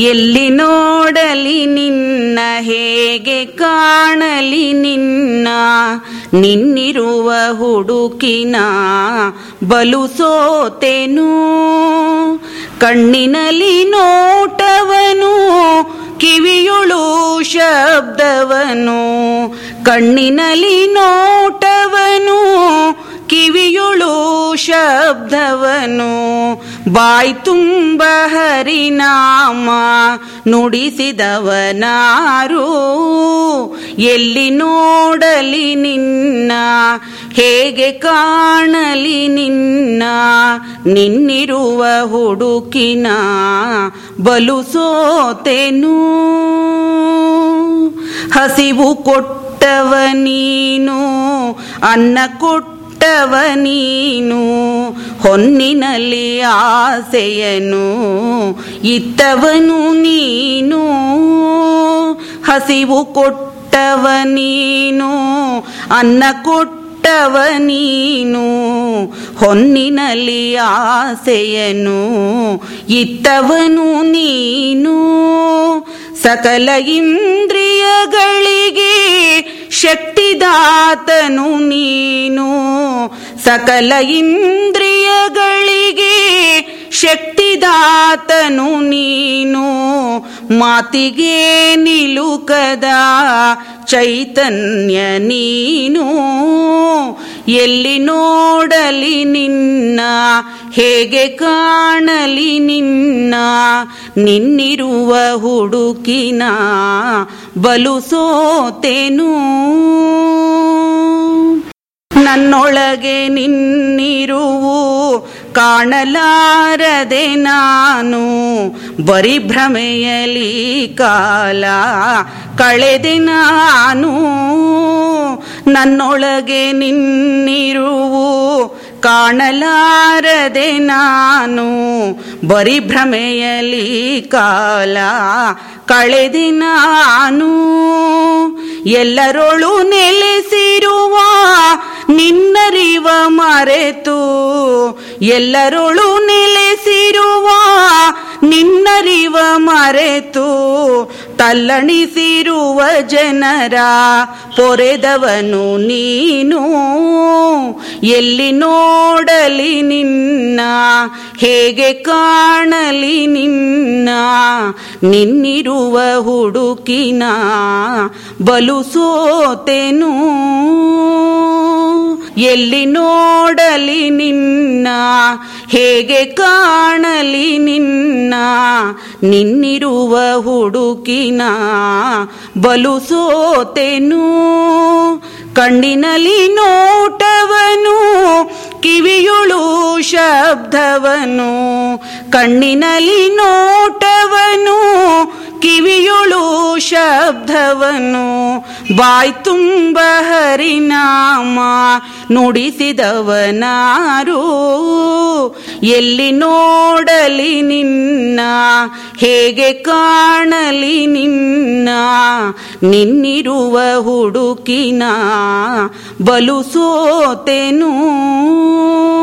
ಎಲ್ಲಿ ನೋಡಲಿ ನಿನ್ನ ಹೇಗೆ ಕಾಣಲಿ ನಿನ್ನ ನಿನ್ನಿರುವ ಹುಡುಕಿನ ಬಲು ಸೋತೆನು ಕಣ್ಣಿನಲ್ಲಿ ನೋಟವನು ಕಿವಿಯುಳು ಶಬ್ದವನು ಕಣ್ಣಿನಲ್ಲಿ ನೋಟವನು ಕಿವಿಯುಳು ಶಬ್ದವನು ಬಾಯ್ ತುಂಬ ಹರಿನಾಮ ನುಡಿಸಿದವನಾರು ಎಲ್ಲಿ ನೋಡಲಿ ನಿನ್ನ ಹೇಗೆ ಕಾಣಲಿ ನಿನ್ನ ನಿನ್ನಿರುವ ಹುಡುಕಿನ ಬಲು ಸೋತೆನು ಹಸಿವು ಕೊಟ್ಟವ ನೀನು ಅನ್ನ ಕೊಟ್ಟವ ನೀನು ಹೊನ್ನಿನಲ್ಲಿ ಆಸೆಯನು ಇತ್ತವನು ನೀನು ಹಸಿವು ಕೊಟ್ಟವ ನೀನು ಅನ್ನ ಕೊಟ್ಟವ ನೀನು ಹೊನ್ನಿನಲ್ಲಿ ಆಸೆಯನು ಇತ್ತವನು ನೀನು ಸಕಲ ಇಂದ್ರಿಯಗಳಿಗೆ ಶಕ್ತಿದಾತನು ನೀನು ಸಕಲ ಇಂದ್ರಿಯಗಳಿಗೆ ಶಕ್ತಿದಾತನು ನೀನು ಮಾತಿಗೆ ನಿಲುಕದ ಚೈತನ್ಯ ನೀನು ಎಲ್ಲಿ ನೋಡಲಿ ನಿನ್ನ ಹೇಗೆ ಕಾಣಲಿ ನಿನ್ನ ನಿನ್ನಿರುವ ಹುಡುಕಿನ ಬಲು ಸೋತೆನು ನನ್ನೊಳಗೆ ನಿನ್ನಿರುವು ಕಾಣಲಾರದೆ ನಾನು ಬರಿ ಭ್ರಮೆಯಲಿ ಕಾಲ ಕಳೆದೆ ನಾನು ನನ್ನೊಳಗೆ ನಿನ್ನಿರುವು ಕಾಣಲಾರದೆ ನಾನು ಬರಿ ಭ್ರಮೆಯಲಿ ಕಾಲ ಕಳೆದೆ ನಾನು ಎಲ್ಲರೊಳು ನೆಲೆಸಿರುವ ನಿನ್ನರಿವ ಮರೆತು ಎಲ್ಲರೊಳು ನೆಲೆಸಿರುವ ನಿನ್ನರಿವ ಮರೆತು ತಲ್ಲಣಿಸಿರುವ ಜನರ ಪೊರೆದವನು ನೀನು ಎಲ್ಲಿ ನೋಡಲಿ ನಿನ್ನ ಹೇಗೆ ಕಾಣಲಿ ನಿನ್ನ ನಿನ್ನಿರುವ ಹುಡುಕಿನ ಬಲು ಸೋತೆನು ಎಲ್ಲಿ ನೋಡಲಿ ನಿನ್ನ ಹೇಗೆ ಕಾಣಲಿ ನಿನ್ನ ನಿನ್ನಿರುವ ಹುಡುಕಿನ ಬಲು ಸೋತೆನು ಕಣ್ಣಿನಲ್ಲಿ ನೋಟವನು ಕಿವಿಯುಳು ಶಬ್ದವನು ಕಣ್ಣಿನಲ್ಲಿ ನೋಟವನು ಕಿವಿಯುಳು ಶಬ್ದವನು ಬಾಯ್ ತುಂಬ ಹರಿನಾಮ ನುಡಿಸಿದವನಾರು ಎಲ್ಲಿ ನೋಡಲಿ ನಿನ್ನ ಹೇಗೆ ಕಾಣಲಿ ನಿನ್ನ ನಿನ್ನಿರುವ ಹುಡುಕಿನ ಬಲು ಸೋತೆನು